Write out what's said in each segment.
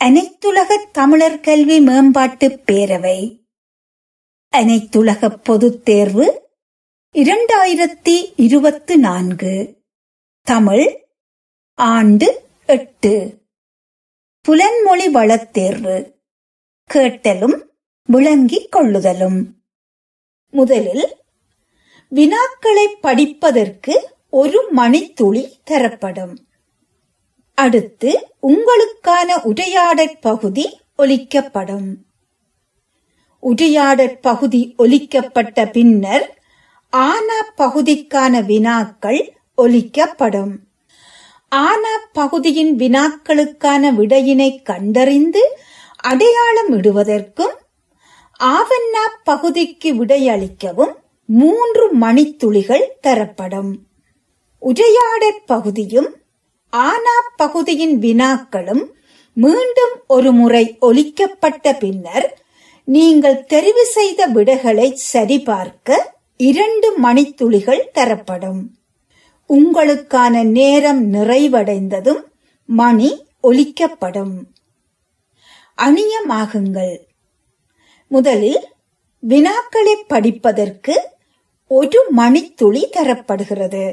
அனைத்துலக தமிழர் கல்வி மேம்பாட்டு பேரவை அனைத்துலக பொதுத் தேர்வு இரண்டாயிரத்தி இருபத்து நான்கு தமிழ் ஆண்டு எட்டு புலன்மொழி வளத்தேர்வு கேட்டலும் விளங்கிக் கொள்ளுதலும் முதலில் வினாக்களை படிப்பதற்கு ஒரு மணித்துளி தரப்படும் அடுத்து உங்களுக்கான உரையாடற் பகுதி ஒலிக்கப்படும் உரையாடற் பகுதி ஒலிக்கப்பட்ட பின்னர் ஆனா பகுதிக்கான வினாக்கள் ஒலிக்கப்படும் ஆனா பகுதியின் வினாக்களுக்கான விடையினை கண்டறிந்து அடையாளம் இடுவதற்கும் ஆவண்ணா பகுதிக்கு விடையளிக்கவும் மூன்று மணித்துளிகள் தரப்படும் உரையாடற் பகுதியும் ஆனா பகுதியின் வினாக்களும் மீண்டும் ஒரு முறை ஒலிக்கப்பட்ட பின்னர் நீங்கள் தெரிவு செய்த விடைகளை சரிபார்க்க இரண்டு மணித்துளிகள் தரப்படும் உங்களுக்கான நேரம் நிறைவடைந்ததும் மணி ஒலிக்கப்படும் அணியமாகுங்கள் முதலில் வினாக்களை படிப்பதற்கு ஒரு மணித்துளி தரப்படுகிறது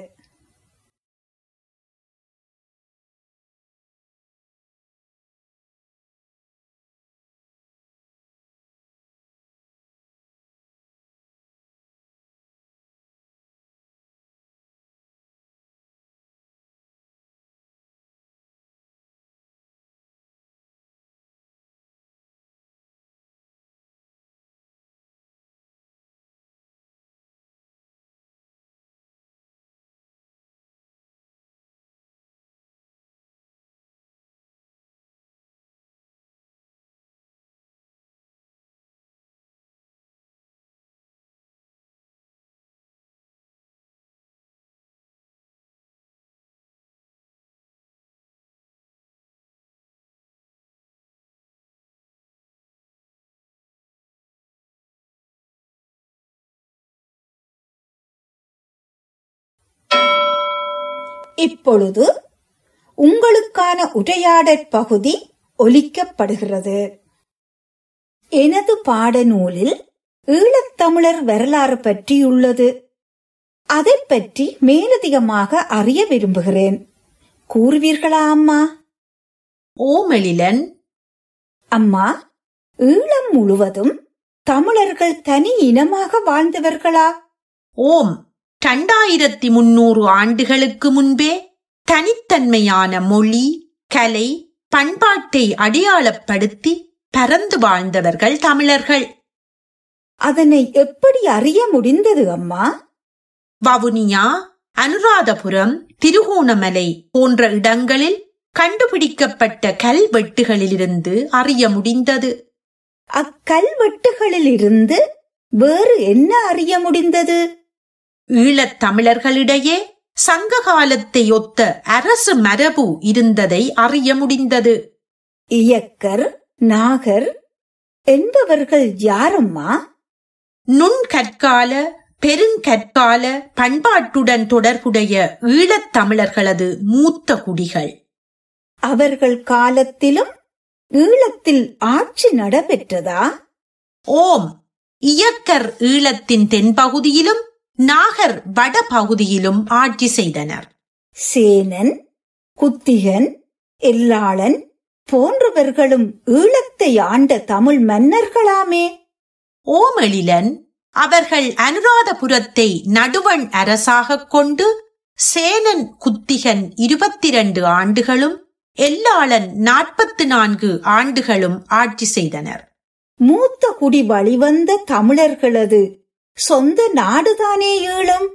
இப்பொழுது உங்களுக்கான உரையாடற் பகுதி ஒலிக்கப்படுகிறது எனது பாடநூலில் ஈழத்தமிழர் வரலாறு பற்றியுள்ளது அதைப் பற்றி மேலதிகமாக அறிய விரும்புகிறேன் கூறுவீர்களா அம்மா ஓமெழிலன் அம்மா ஈழம் முழுவதும் தமிழர்கள் தனி இனமாக வாழ்ந்தவர்களா ஓம் இரண்டாயிரத்தி முன்னூறு ஆண்டுகளுக்கு முன்பே தனித்தன்மையான மொழி கலை பண்பாட்டை அடையாளப்படுத்தி பரந்து வாழ்ந்தவர்கள் தமிழர்கள் அதனை எப்படி அறிய முடிந்தது அம்மா வவுனியா அனுராதபுரம் திருகோணமலை போன்ற இடங்களில் கண்டுபிடிக்கப்பட்ட கல்வெட்டுகளிலிருந்து அறிய முடிந்தது அக்கல்வெட்டுகளில் இருந்து வேறு என்ன அறிய முடிந்தது ஈழத் தமிழர்களிடையே சங்க காலத்தை ஒத்த அரசு மரபு இருந்ததை அறிய முடிந்தது இயக்கர் நாகர் என்பவர்கள் யாரம்மா நுண்கற்கால பெருங்கற்கால பண்பாட்டுடன் தொடர்புடைய ஈழத் தமிழர்களது மூத்த குடிகள் அவர்கள் காலத்திலும் ஈழத்தில் ஆட்சி நடைபெற்றதா ஓம் இயக்கர் ஈழத்தின் தென்பகுதியிலும் நாகர் வடபகுதியிலும் ஆட்சி செய்தனர் சேனன் குத்திகன் எல்லாளன் போன்றவர்களும் ஈழத்தை ஆண்ட தமிழ் மன்னர்களாமே ஓமெழிலன் அவர்கள் அனுராதபுரத்தை நடுவண் அரசாகக் கொண்டு சேனன் குத்திகன் இருபத்தி இரண்டு ஆண்டுகளும் எல்லாளன் நாற்பத்து நான்கு ஆண்டுகளும் ஆட்சி செய்தனர் மூத்த குடி வழிவந்த தமிழர்களது சொந்த நாடுதானே ஈழம்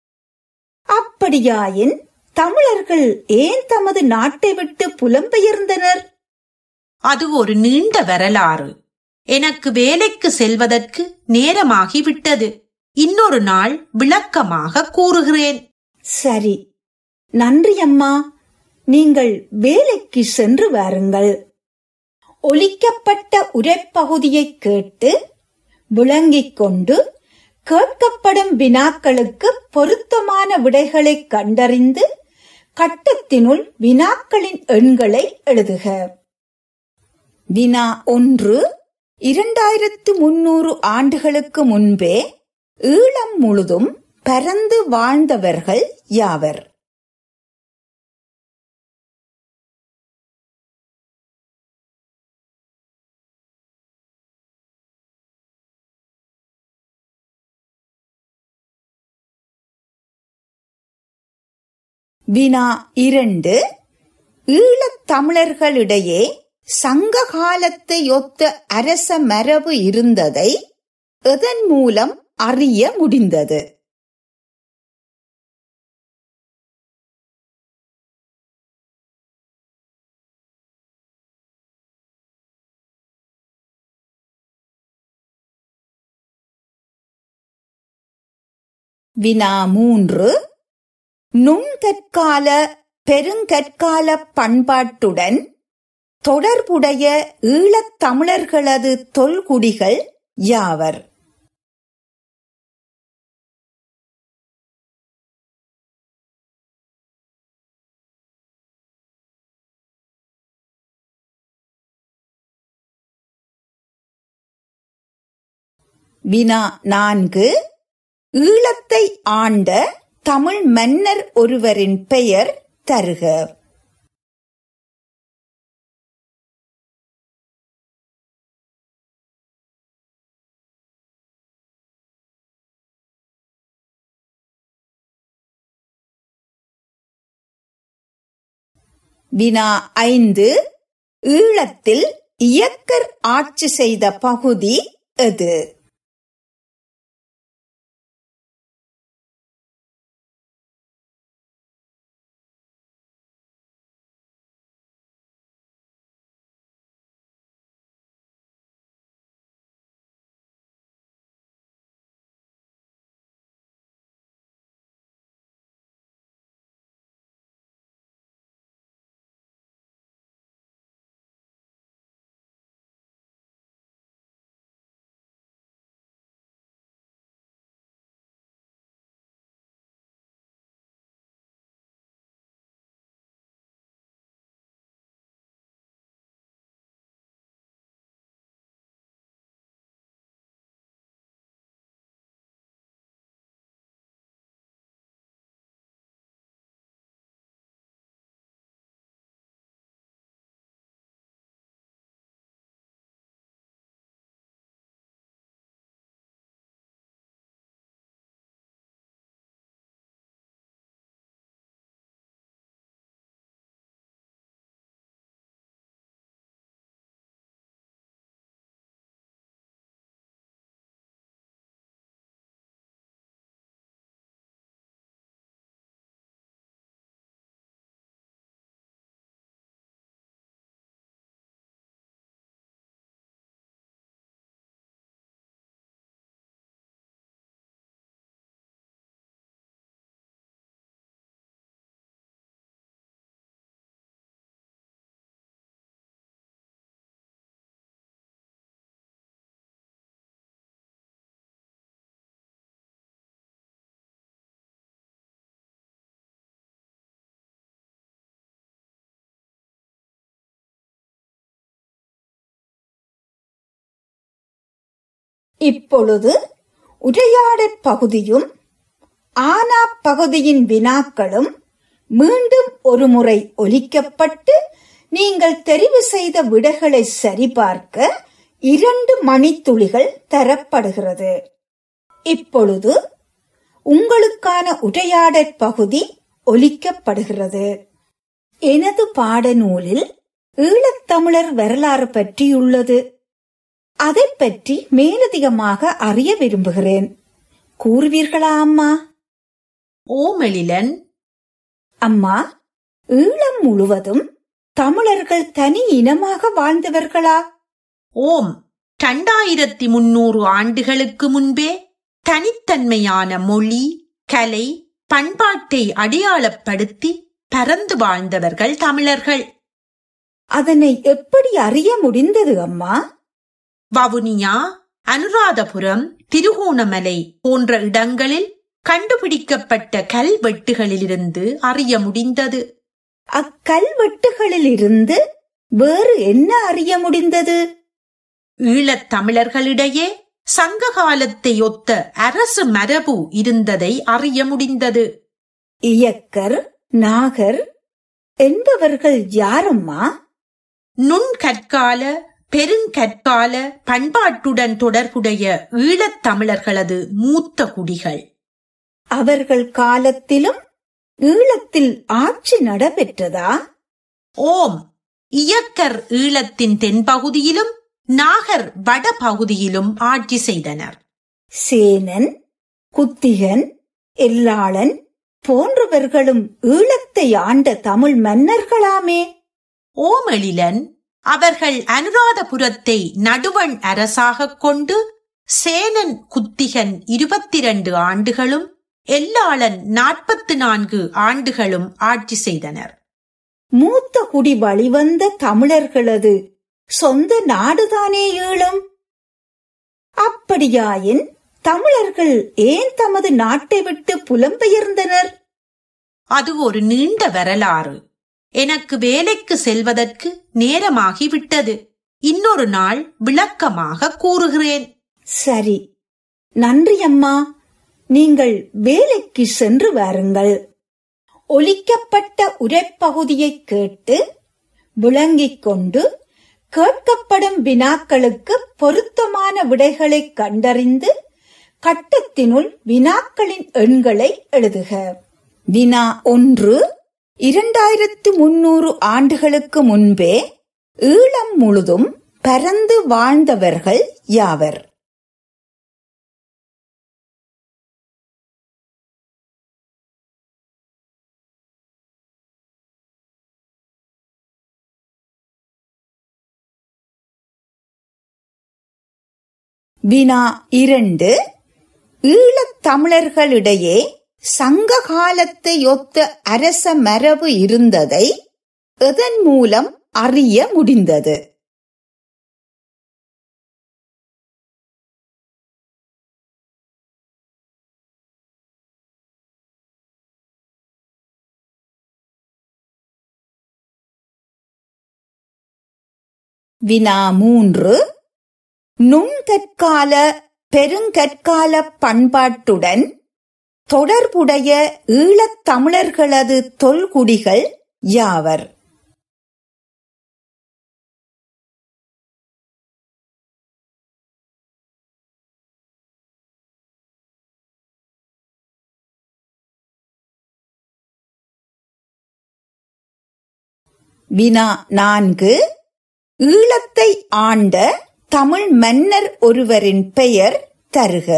அப்படியாயின் தமிழர்கள் ஏன் தமது நாட்டை விட்டு புலம்பெயர்ந்தனர் அது ஒரு நீண்ட வரலாறு எனக்கு வேலைக்கு செல்வதற்கு நேரமாகிவிட்டது இன்னொரு நாள் விளக்கமாக கூறுகிறேன் சரி நன்றி அம்மா நீங்கள் வேலைக்கு சென்று வாருங்கள் ஒலிக்கப்பட்ட உரைப்பகுதியை கேட்டு விளங்கிக் கொண்டு கேட்கப்படும் வினாக்களுக்கு பொருத்தமான விடைகளை கண்டறிந்து கட்டத்தினுள் வினாக்களின் எண்களை எழுதுக வினா ஒன்று இரண்டாயிரத்து முன்னூறு ஆண்டுகளுக்கு முன்பே ஈழம் முழுதும் பரந்து வாழ்ந்தவர்கள் யாவர் வினா இரண்டு ஈழத் தமிழர்களிடையே சங்க காலத்தை ஒத்த அரச மரபு இருந்ததை எதன் மூலம் அறிய முடிந்தது வினா மூன்று நுண்கற்கால பெருங்கற்கால பண்பாட்டுடன் தொடர்புடைய ஈழத் தமிழர்களது தொல்குடிகள் யாவர் வினா நான்கு ஈழத்தை ஆண்ட தமிழ் மன்னர் ஒருவரின் பெயர் தருக வினா ஐந்து ஈழத்தில் இயக்கர் ஆட்சி செய்த பகுதி எது இப்பொழுது உரையாடற் பகுதியும் ஆனா பகுதியின் வினாக்களும் மீண்டும் ஒருமுறை ஒலிக்கப்பட்டு நீங்கள் தெரிவு செய்த விடைகளை சரிபார்க்க இரண்டு மணித்துளிகள் தரப்படுகிறது இப்பொழுது உங்களுக்கான உரையாடற் பகுதி ஒலிக்கப்படுகிறது எனது பாடநூலில் ஈழத்தமிழர் வரலாறு பற்றியுள்ளது அதைப் பற்றி மேலதிகமாக அறிய விரும்புகிறேன் கூறுவீர்களா அம்மா ஓமெழிலன் அம்மா ஈழம் முழுவதும் தமிழர்கள் தனி இனமாக வாழ்ந்தவர்களா ஓம் இரண்டாயிரத்தி முன்னூறு ஆண்டுகளுக்கு முன்பே தனித்தன்மையான மொழி கலை பண்பாட்டை அடையாளப்படுத்தி பரந்து வாழ்ந்தவர்கள் தமிழர்கள் அதனை எப்படி அறிய முடிந்தது அம்மா வவுனியா அனுராதபுரம் திருகோணமலை போன்ற இடங்களில் கண்டுபிடிக்கப்பட்ட கல்வெட்டுகளிலிருந்து அறிய முடிந்தது அக்கல்வெட்டுகளில் இருந்து வேறு என்ன அறிய முடிந்தது ஈழத் தமிழர்களிடையே சங்க காலத்தை ஒத்த அரசு மரபு இருந்ததை அறிய முடிந்தது இயக்கர் நாகர் என்பவர்கள் யாரம்மா நுண்கற்கால பெருங்கற்கால பண்பாட்டுடன் தொடர்புடைய ஈழத் தமிழர்களது மூத்த குடிகள் அவர்கள் காலத்திலும் ஈழத்தில் ஆட்சி நடைபெற்றதா ஓம் இயக்கர் ஈழத்தின் தென்பகுதியிலும் நாகர் வடபகுதியிலும் ஆட்சி செய்தனர் சேனன் குத்திகன் எல்லாளன் போன்றவர்களும் ஈழத்தை ஆண்ட தமிழ் மன்னர்களாமே ஓமெழிலன் அவர்கள் அனுராதபுரத்தை நடுவண் அரசாகக் கொண்டு சேனன் குத்திகன் இருபத்தி இரண்டு ஆண்டுகளும் எல்லாளன் நாற்பத்து நான்கு ஆண்டுகளும் ஆட்சி செய்தனர் மூத்த குடி வழிவந்த தமிழர்களது சொந்த நாடுதானே ஈழம் அப்படியாயின் தமிழர்கள் ஏன் தமது நாட்டை விட்டு புலம்பெயர்ந்தனர் அது ஒரு நீண்ட வரலாறு எனக்கு வேலைக்கு செல்வதற்கு நேரமாகிவிட்டது இன்னொரு நாள் விளக்கமாக கூறுகிறேன் சரி நன்றி அம்மா நீங்கள் வேலைக்கு சென்று வாருங்கள் ஒலிக்கப்பட்ட உரைப்பகுதியை கேட்டு விளங்கிக் கொண்டு கேட்கப்படும் வினாக்களுக்கு பொருத்தமான விடைகளை கண்டறிந்து கட்டத்தினுள் வினாக்களின் எண்களை எழுதுக வினா ஒன்று இரண்டாயிரத்து முன்னூறு ஆண்டுகளுக்கு முன்பே ஈழம் முழுதும் பரந்து வாழ்ந்தவர்கள் யாவர் வினா இரண்டு ஈழத் தமிழர்களிடையே சங்க காலத்தை ஒத்த அரச மரபு இருந்ததை எதன் மூலம் அறிய முடிந்தது வினா மூன்று நுண்கற்கால பெருங்கற்கால பண்பாட்டுடன் தொடர்புடைய ஈழத் தமிழர்களது தொல்குடிகள் யாவர் வினா நான்கு ஈழத்தை ஆண்ட தமிழ் மன்னர் ஒருவரின் பெயர் தருக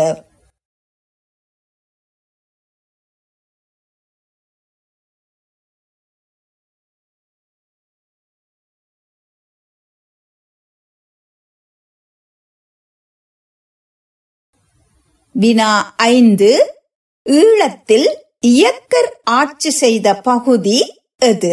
வினா ஐந்து ஈழத்தில் இயக்கர் ஆட்சி செய்த பகுதி எது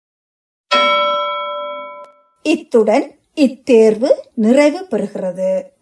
இத்துடன் இத்தேர்வு நிறைவு பெறுகிறது